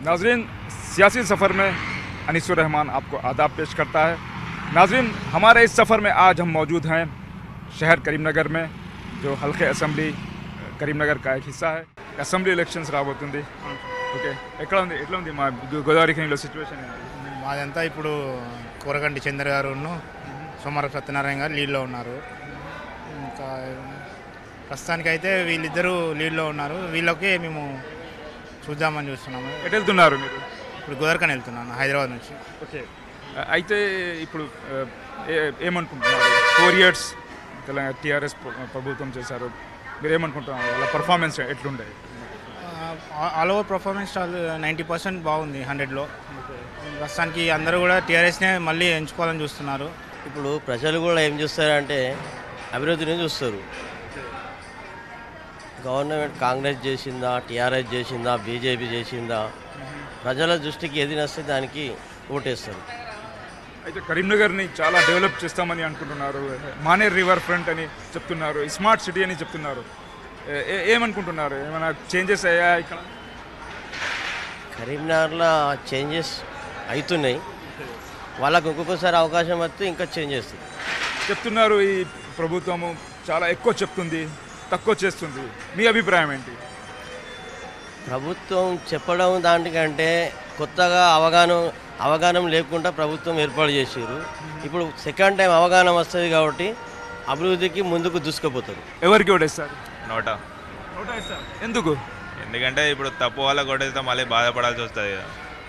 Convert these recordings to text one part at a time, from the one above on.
नाजरीन सियासी सफ़र में अनीसुर रहमान आपको आदाब पेश करता है नाजरीन हमारे इस सफ़र में आज हम मौजूद हैं शहर करीमनगर में जो हल्के असम्बली కరీంనగర్ का एक हिस्सा है అసెంబ్లీ ఎలక్షన్స్ రాబోతుంది ఓకే ఎట్లా ఉంది ఎట్లా ఉంది మా గో- గోదావరి ఖనిలో సిచ్యువేషన్ మాదంతా ఇప్పుడు కూరగంటి చంద్ర గారు సోమవారం సత్యనారాయణ గారు లీడ్లో ఉన్నారు ఇంకా ప్రస్తుతానికైతే వీళ్ళిద్దరూ లీడ్లో ఉన్నారు వీళ్ళకి మేము చూద్దామని చూస్తున్నాము ఎటు వెళ్తున్నారు మీరు ఇప్పుడు గోదర్కని వెళ్తున్నాను హైదరాబాద్ నుంచి ఓకే అయితే ఇప్పుడు ఆ, ఏ- ఏమనుకుంటున్నారు ఫోర్ ఇయర్స్ తెలంగాణ టీఆర్ఎస్ ప్రభుత్వం చేశారు మీరు ఏమనుకుంటున్నారు వాళ్ళ పర్ఫార్మెన్స్ ఎట్లుండే all over performance ninety percent బాగుంది హండ్రెడ్లో ప్రస్తుతానికి అందరూ కూడా టీఆర్ఎస్నే మళ్ళీ ఎంచుకోవాలని చూస్తున్నారు ఇప్పుడు ప్రజలు కూడా ఏం చూస్తారంటే అభివృద్ధిని చూస్తారు గవర్నమెంట్ కాంగ్రెస్ చేసిందా టీఆర్ఎస్ చేసిందా బీజేపీ చేసిందా ప్రజల దృష్టికి ఏది నస్తే దానికి ఓటేస్తారు అయితే కరీంనగర్ని చాలా డెవలప్ చేస్తామని అనుకుంటున్నారు మానేర్ రివర్ ఫ్రంట్ అని చెప్తున్నారు స్మార్ట్ సిటీ అని చెప్తున్నారు ఏ- ఏ- ఏమనుకుంటున్నారు ఏమైనా చేంజెస్ అయ్యా ఇక్కడ కరీంనగర్లో చేంజెస్ అవుతున్నాయి వాళ్ళకు ఒక్కొక్కసారి అవకాశం వస్తే ఇంకా చేంజ్ చేస్తుంది చెప్తున్నారు ఈ ప్రభుత్వము చాలా ఎక్కువ చెప్తుంది తక్కువ చేస్తుంది మీ అభిప్రాయం ఏంటి ప్రభుత్వం చెప్పడం దానికంటే కొత్తగా అవగాహన అవగాహన లేకుండా ప్రభుత్వం ఏర్పాటు చేసారు ఇప్పుడు సెకండ్ టైం అవగాహన వస్తుంది కాబట్టి అభివృద్ధికి ముందుకు దూసుకుపోతారు ఎవరికి ఓటేస్తారు నోట ఓటేస్తారు ఎందుకు ఎందుకంటే ఇప్పుడు తప్పు వాళ్ళ కొట్టేస్తే మళ్ళీ బాధపడాల్సి వస్తుంది కదా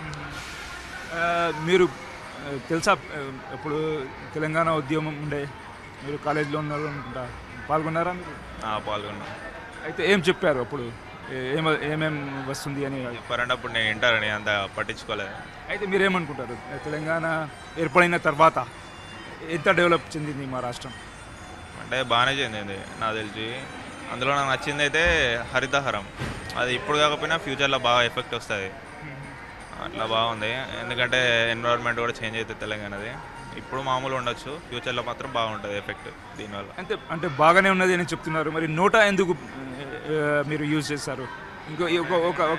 ఆ, మీరు ఆ, తెలుసా ఆ, ఇప్పుడు తెలంగాణ ఉద్యమం ఉండే మీరు కాలేజీలో ఉన్నారు అనుకుంటా పాల్గొన్నారా మీరు ఆ, పాల్గొన్నా అయితే ఏం చెప్పారు అప్పుడు ఏ- ఏమ ఏమేం వస్తుంది అని చెప్పారంటే అప్పుడు నేను వింటారని అంత పట్టించుకోలేదు అయితే మీరు ఏమనుకుంటారు తెలంగాణ ఏర్పడిన తర్వాత ఎంత డెవలప్ చెందింది మా రాష్ట్రం అంటే బాగానే చెందింది నాకు తెలిసి అందులో నాకు నచ్చింది అయితే హరితహారం అది ఇప్పుడు కాకపోయినా ఫ్యూచర్లో బాగా ఎఫెక్ట్ వస్తుంది అట్లా బాగుంది ఎందుకంటే ఎన్విరాన్మెంట్ కూడా చేంజ్ అవుతుంది తెలంగాణది ఇప్పుడు మామూలు ఉండొచ్చు ఫ్యూచర్లో మాత్రం బాగుంటుంది ఎఫెక్ట్ దీనివల్ల అంటే అంటే బాగానే ఉన్నది అని చెప్తున్నారు మరి నోటా ఎందుకు ఆ, మీరు యూజ్ చేశారు ఇంకో ఒక ఒక ఒక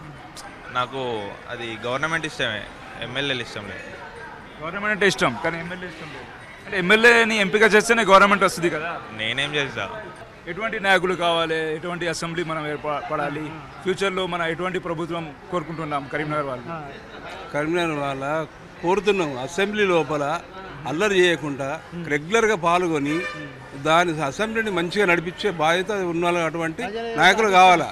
నాకు అది గవర్నమెంట్ ఇష్టమే ఎమ్మెల్యేలు ఇష్టం లేదు గవర్నమెంట్ అంటే ఇష్టం కానీ ఎమ్మెల్యే ఇష్టం లేదు అంటే ఎమ్మెల్యేని ఎంపిక చేస్తేనే గవర్నమెంట్ వస్తుంది కదా నేనేం చేస్తా ఎటువంటి నాయకులు కావాలి ఎటువంటి అసెంబ్లీ మనం ఏర్పడాలి ఫ్యూచర్లో మన ఎటువంటి ప్రభుత్వం కోరుకుంటున్నాం కరీంనగర్ వాళ్ళు కరీంనగర్ వాళ్ళ కోరుతున్నాం అసెంబ్లీ లోపల అల్లరి చేయకుండా రెగ్యులర్గా పాల్గొని దాని అసెంబ్లీని మంచిగా నడిపించే బాధ్యత ఉన్న అటువంటి నాయకులు కావాలా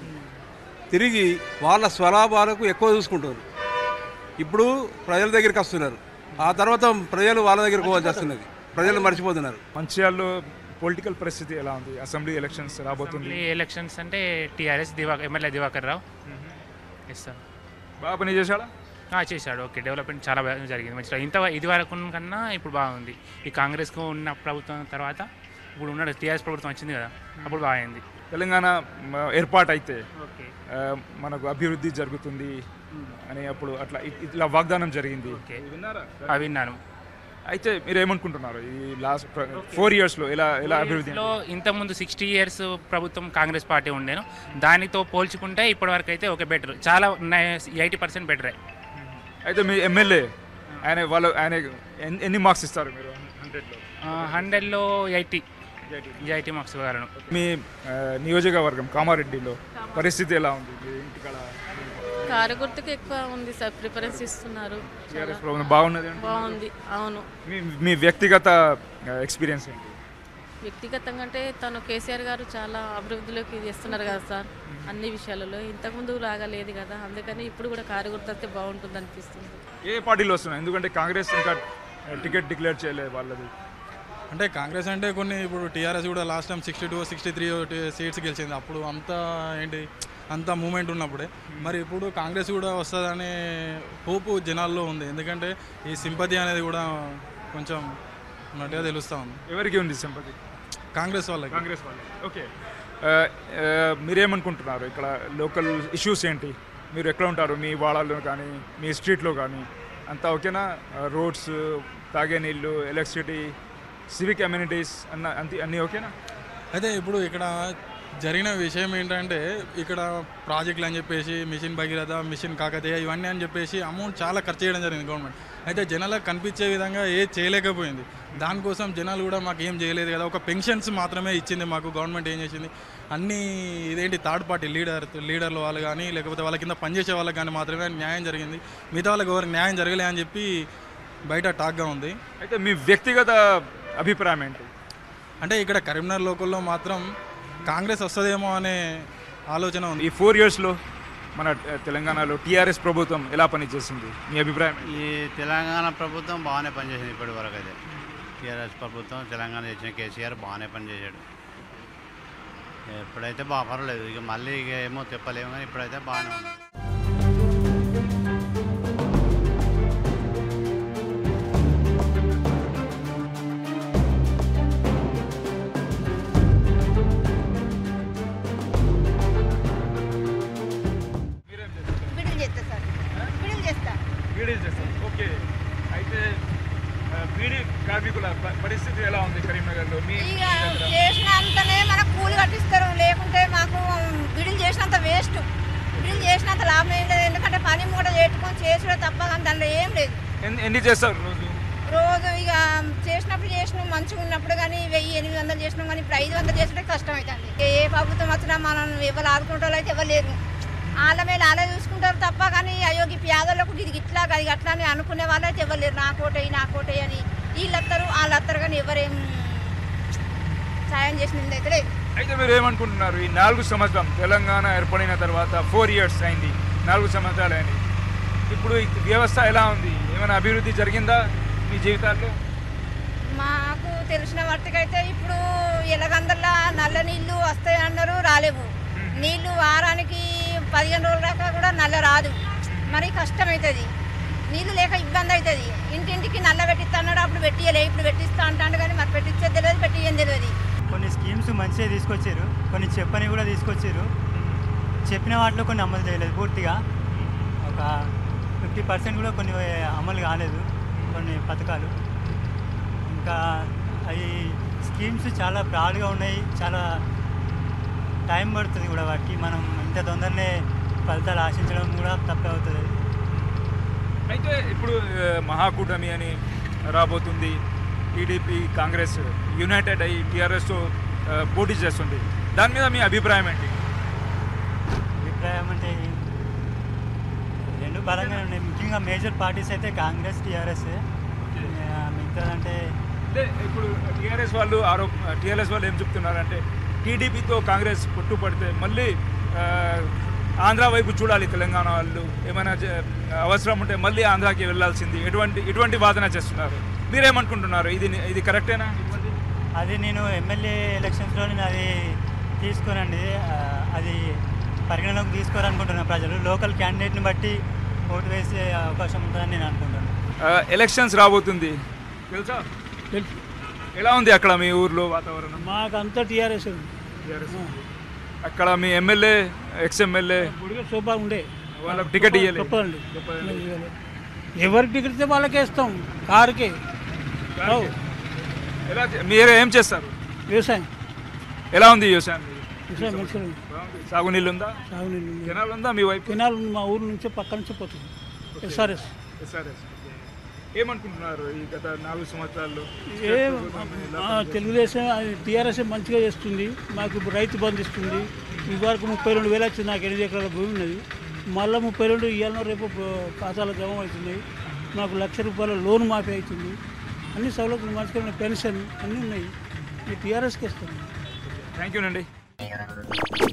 తిరిగి వాళ్ళ స్వలాభాలకు ఎక్కువ చూసుకుంటారు ఇప్పుడు ప్రజల దగ్గరికి వస్తున్నారు ఆ తర్వాత ప్రజలు వాళ్ళ దగ్గరికి పోవాల్సి వస్తున్నది ప్రజలు మర్చిపోతున్నారు మంచిర్యాలలో పొలిటికల్ పరిస్థితి ఎలా ఉంది అసెంబ్లీ ఎలక్షన్స్ రాబోతుంది అసెంబ్లీ ఎలక్షన్స్ అంటే TRS Diwakar MLA Diwakar Rao yes sir బాగా పని చేశాడా ఆ, చేశాడు ఓకే డెవలప్మెంట్ చాలా బాగా జరిగింది మంచిగా ఇంత ఇది వరకు కన్నా ఇప్పుడు బాగుంది ఈ కాంగ్రెస్కు ఉన్న ప్రభుత్వం తర్వాత ఇప్పుడు ఉన్న టీఆర్ఎస్ ప్రభుత్వం వచ్చింది కదా అప్పుడు బాగా అయింది తెలంగాణ మ, ఏర్పాటు అయితే ఓకే ఆ, మనకు అభివృద్ధి జరుగుతుంది అని అప్పుడు అట్లా ఇ- ఇట్లా వాగ్దానం జరిగింది ఓకే విన్నారా అవి విన్నాను అయితే మీరు ఏమనుకుంటున్నారు ఈ లాస్ట్ ఫోర్ ఇయర్స్లో ఎలా ఎలా అభివృద్ధి లో ఇంతకుముందు సిక్స్టీ ఇయర్స్ ప్రభుత్వం కాంగ్రెస్ పార్టీ ఉండేను దానితో పోల్చుకుంటే ఇప్పటివరకు అయితే ఓకే బెటర్ చాలా ఎయిటీ పర్సెంట్ బెటరే అయితే మీ ఎమ్మెల్యే ఆయన వాళ్ళు ఆయన ఎన్ని- ఎన్ని మార్క్స్ ఇస్తారు మీరు హండ్రెడ్లో హండ్రెడ్లో ఎయిటీ ఎయిటీ మార్క్స్ ఇవ్వగలను మీ ఆ, నియోజకవర్గం కామారెడ్డిలో పరిస్థితి ఎలా ఉంది మీ ఇంటికాడ కారు గుర్తుకు ఎక్కువ ఉంది సార్ ప్రిఫరెన్స్ ఇస్తున్నారు టీఆర్ఎస్ ప్రభుత్వం బాగున్నది అంటే బాగుంది అవును మీ మీ వ్యక్తిగత ఎక్స్పీరియన్స్ ఏంటి వ్యక్తిగతంగా అంటే తను కేసీఆర్ గారు చాలా అభివృద్ధిలోకి చేస్తున్నారు కదా సార్ అన్ని విషయాలలో ఇంతకుముందు లాగా లేదు కదా అందుకని ఇప్పుడు కూడా కారు గుర్తు వస్తే బాగుంటుంది అనిపిస్తుంది ఏ పార్టీలో వస్తున్నాయి ఎందుకంటే కాంగ్రెస్ ఇంకా టికెట్ డిక్లేర్ చేయలేదు వాళ్ళది అంటే కాంగ్రెస్ అంటే కొన్ని ఇప్పుడు టీఆర్ఎస్ కూడా last time sixty two sixty three seats గెలిచింది అప్పుడు అంతా ఏంటి అంత మూమెంట్ ఉన్నప్పుడే మరి ఇప్పుడు కాంగ్రెస్ కూడా వస్తుందనే హోప్ జనాల్లో ఉంది ఎందుకంటే ఈ సింపతి అనేది కూడా కొంచెం ఉన్నట్టుగా తెలుస్తూ ఉంది ఎవరికి ఉంది సింపతి కాంగ్రెస్ వాళ్ళకి కాంగ్రెస్ వాళ్ళకి ఓకే మీరేమనుకుంటున్నారు ఇక్కడ లోకల్ ఇష్యూస్ ఏంటి మీరు ఎక్కడ ఉంటారు మీ వాడాల్లో కానీ మీ స్ట్రీట్లో కానీ అంతా ఓకేనా రోడ్స్ తాగే నీళ్ళు ఎలక్ట్రిసిటీ సివిక్ అమ్యూనిటీస్ అన్న అంతే అన్నీ ఓకేనా అయితే ఇప్పుడు ఇక్కడ జరిగిన విషయం ఏంటంటే ఇక్కడ ప్రాజెక్టులు అని చెప్పేసి మిషన్ భగీరథ మిషన్ కాకతీయ ఇవన్నీ అని చెప్పేసి అమౌంట్ చాలా ఖర్చు చేయడం జరిగింది గవర్నమెంట్ అయితే జనాలకు కనిపించే విధంగా ఏ చేయలేకపోయింది దానికోసం జనాలు కూడా మాకు ఏం చేయలేదు కదా ఒక పెన్షన్స్ మాత్రమే ఇచ్చింది మాకు గవర్నమెంట్ ఏం చేసింది అన్ని ఇదేంటి థర్డ్ పార్టీ లీడర్ లీడర్ల వాళ్ళు కానీ లేకపోతే వాళ్ళ కింద పనిచేసే వాళ్ళకి కానీ మాత్రమే న్యాయం జరిగింది మిగతా వాళ్ళకి ఎవరికి న్యాయం జరగలే అని చెప్పి బయట టాక్గా ఉంది అయితే మీ వ్యక్తిగత అభిప్రాయం ఏంటి అంటే ఇక్కడ కరీంనగర్ లోకల్లో మాత్రం కాంగ్రెస్ వస్తుందేమో అనే ఆలోచన ఉంది ఈ ఫోర్ ఇయర్స్లో మన తె- తెలంగాణలో టీఆర్ఎస్ ప్రభుత్వం ఎలా పనిచేసింది మీ అభిప్రాయం ఏంటి? ఈ తెలంగాణ ప్రభుత్వం బాగానే పనిచేసింది ఇప్పటి వరకు అయితే టీఆర్ఎస్ ప్రభుత్వం తెలంగాణ చేసిన కేసీఆర్ బాగానే పనిచేశాడు ఎప్పుడైతే బాగా పర్వాలేదు ఇక మళ్ళీ ఇక ఏమో చెప్పలేము కానీ ఇప్పుడైతే బాగానే ఉంది బిడిల్ చేస్తా సార్ బిడిల్ చేస్తా బీడీలు చేస్తారు ఓకే అయితే ఆ, బీడీ కార్మికుల ప- పరిస్థితి ఎలా ఉంది కరీంనగర్లో మీ ఇక చేసినంతనే మనకు కూలి కట్టిస్తారు లేకుంటే మాకు బిడిల్ చేసినంత వేస్ట్ బిడిల్ చేసినంత లాభం ఏం లేదు ఎందుకంటే పని మూట చేసుకొని చేసుడే తప్ప కానీ దాంట్లో ఏం లేదు ఎన్ని ఎన్ని చేస్తారు రోజు రోజు ఇక చేసినప్పుడు చేసినాం మంచిగా ఉన్నప్పుడు కానీ వెయ్యి ఎనిమిది వందలు చేసినాం కానీ ఇప్పుడు ఐదు వందలు చేసుకుంటే కష్టం అవుతుంది ఏ ప్రభుత్వం వచ్చినా మనం ఎవరు ఆదుకుంటే వాళ్ళు అయితే ఎవరు లేరు వాళ్ళ మీద వాళ్ళే చూసుకుంటారు తప్ప కానీ అయోగి పేదలకు ఇది ఇట్లా అది అట్లా అని అనుకునే వాళ్ళు అయితే ఎవరు లేరు నా కోటయ్యి నా కోటయ్యి అని వీళ్ళు వస్తారు వాళ్ళు వస్తారు కానీ ఎవరేం సాయం చేసినది అయితే లేదు అయితే మీరు ఏమనుకుంటున్నారు ఈ నాలుగు సంవత్సరం తెలంగాణ ఏర్పడిన తర్వాత ఫోర్ ఇయర్స్ అయింది నాలుగు సంవత్సరాలు అయింది ఇప్పుడు ఈ వ్యవస్థ ఎలా ఉంది ఏమైనా అభివృద్ధి జరిగిందా మీ జీవితాల్లో మాకు తెలిసిన మట్టుకైతే ఇప్పుడు ఎలగందల్లా నల్ల నీళ్లు వస్తాయి అన్నారు రాలేవు నీళ్లు వారానికి పదిహేను రోజుల దాకా కూడా నల్ల రాదు మరి కష్టం అవుతుంది నీళ్లు లేక ఇబ్బంది అవుతుంది ఇంటింటికి నల్ల పెట్టిస్తా అన్నాడు అప్పుడు పెట్టియలే ఇప్పుడు పెట్టిస్తా అంటాడు కానీ మరి పెట్టించేది తెలియదు పెట్టియని తెలియదు కొన్ని స్కీమ్స్ మంచిగా తీసుకొచ్చారు కొన్ని చెప్పని కూడా తీసుకొచ్చారు చెప్పిన వాటిలో కొన్ని అమలు చేయలేదు పూర్తిగా ఒక ఫిఫ్టీ పర్సెంట్ కూడా కొన్ని అమలు కాలేదు కొన్ని పథకాలు ఇంకా అవి స్కీమ్స్ చాలా బ్రాడ్గా ఉన్నాయి చాలా టైం పడుతుంది కూడా వాటికి మనం ఇంత తొందరనే ఫలితాలు ఆశించడం కూడా తప్పే అవుతుంది అయితే ఇప్పుడు ఆ, మహాకూటమి అని రాబోతుంది టీడీపీ కాంగ్రెస్ యునైటెడ్ అయ్యి టీఆర్ఎస్తో పోటీ చేస్తుంది దాని మీద మీ అభిప్రాయం ఏంటి అభిప్రాయం అంటే రెండు బలంగానే ఉన్నాయి ముఖ్యంగా మేజర్ పార్టీస్ అయితే కాంగ్రెస్ టీఆర్ఎస్ మిగతాదంటే అంటే ఇప్పుడు టీఆర్ఎస్ వాళ్ళు ఆరోప టీఆర్ఎస్ వాళ్ళు ఏం చెప్తున్నారంటే టీడీపీతో కాంగ్రెస్ పొట్టు పడితే మళ్ళీ ఆ, ఆంధ్ర వైపు చూడాలి తెలంగాణ వాళ్ళు ఏమైనా జ- అవసరం ఉంటే మళ్ళీ ఆంధ్రాకి వెళ్ళాల్సింది ఎటువంటి ఎటువంటి వాదన చేస్తున్నారు మీరేమనుకుంటున్నారు ఇది ఇది కరెక్టేనా ఇటువంటి? అది నేను ఎమ్మెల్యే ఎలక్షన్స్లో నేను అది తీసుకోనండి ఆ, అది పరిగణలోకి తీసుకోవాలనుకుంటున్నాను ప్రజలు లోకల్ క్యాండిడేట్ని బట్టి ఓటు వేసే అవకాశం ఉంటుందని నేను అనుకుంటున్నాను ఆ, ఎలక్షన్స్ రాబోతుంది తెలుసా ఎలా ఉంది అక్కడ మీ ఊర్లో వాతావరణం మాకంతా టీఆర్ఎస్ TRS ఉంది. అక్కడ మీ ఎమ్మెల్యే ఎక్స్ ఎమ్మెల్యే గుడిగా సూపర్ ఉండే వాళ్ళకి టికెట్ ఇవ్వలేదు చెప్పండి ఎవరికి టికెట్ ఇస్తే వాళ్ళకే ఇస్తాం కారుకే అవు. ఎలా చే- మీరు ఏం చేస్తారు వ్యవసాయం ఎలా ఉంది వ్యవసాయం మీది? వ్యవసాయం మంచిగా ఉంది బాగుంది. సాగునీళ్ళు ఉందా సాగునీళ్ళు ఉంది. కెనాల్ ఉందా మీ వైపు కెనాల్ ఉంది మా ఊరు నుంచి పక్క నుంచి పోతుంది ఎస్ఆర్ఎస్ ఎస్ఆర్ఎస్ ఏమనుకుంటున్నారు ఈ గత నాలుగు సంవత్సరాల్లో ఏ ఆ, తెలుగుదేశం టీఆర్ఎస్ మంచిగా చేస్తుంది మాకు ఇప్పుడు రైతు బంధు ఇస్తుంది ఇదివరకు ముప్పై రెండు వేలు వచ్చింది నాకు ఎనిమిది ఎకరాల భూమి ఉన్నది మళ్ళీ ముప్పై రెండు ఇవాళ రేపు బ- ఖాతాలో జమ అవుతున్నాయి మాకు లక్ష రూపాయల లోన్ మాఫీ అవుతుంది అన్ని సౌలభ్యం మంచిగా ఉన్నాయి పెన్షన్ అన్నీ ఉన్నాయి ఈ టీఆర్ఎస్కి ఇస్తాం థ్యాంక్ యూ అండి